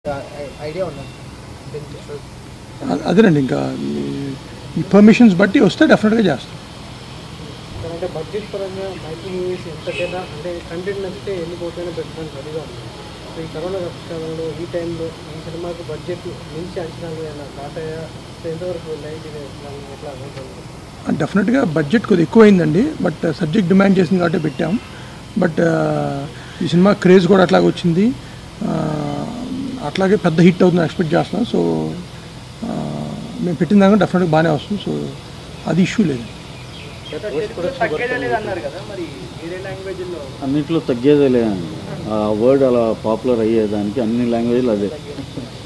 idea ఉన్నది దీనికి అసలు అ- అదేనండి ఇంకా ఈ- ఈ పర్మిషన్స్ బట్టి వస్తే డెఫినెట్గా చేస్తాం అంటే బడ్జెట్ పరంగా మైక్రో మూవీస్ ఎంతకైనా అంటే కంటెంట్ నచ్చితే ఎన్ని కోట్లైనా పెట్టడానికి రెడీగా ఉంది సో ఈ కరోనా కష్టకాలంలో ఈ టైంలో ఈ సినిమాకు బడ్జెట్ మించి అంచనాలు ఏమైనా దాటాయా సో ఎంతవరకు ఉన్నాయి దీని దాన్ని ఎట్లా అనుకుంటున్నారు డెఫినెట్గా బడ్జెట్ కొద్దిగా ఎక్కువైందండి బట్ సబ్జెక్ట్ డిమాండ్ చేసింది కాబట్టి పెట్టాం బట్ ఈ సినిమా క్రేజ్ కూడా అట్లాగే వచ్చింది ఆ, అట్లాగే పెద్ద హిట్ అవుతుందని ఎక్స్పెక్ట్ చేస్తున్నాం సో ఆ, మేము పెట్టిన దాకా డెఫినెట్గా బాగానే వస్తుంది సో అది ఇష్యూ లేదు అన్నిట్లో తగ్గేదేలే ఆ వర్డ్ అలా పాపులర్ అయ్యేదానికి అన్ని లాంగ్వేజ్లు అదే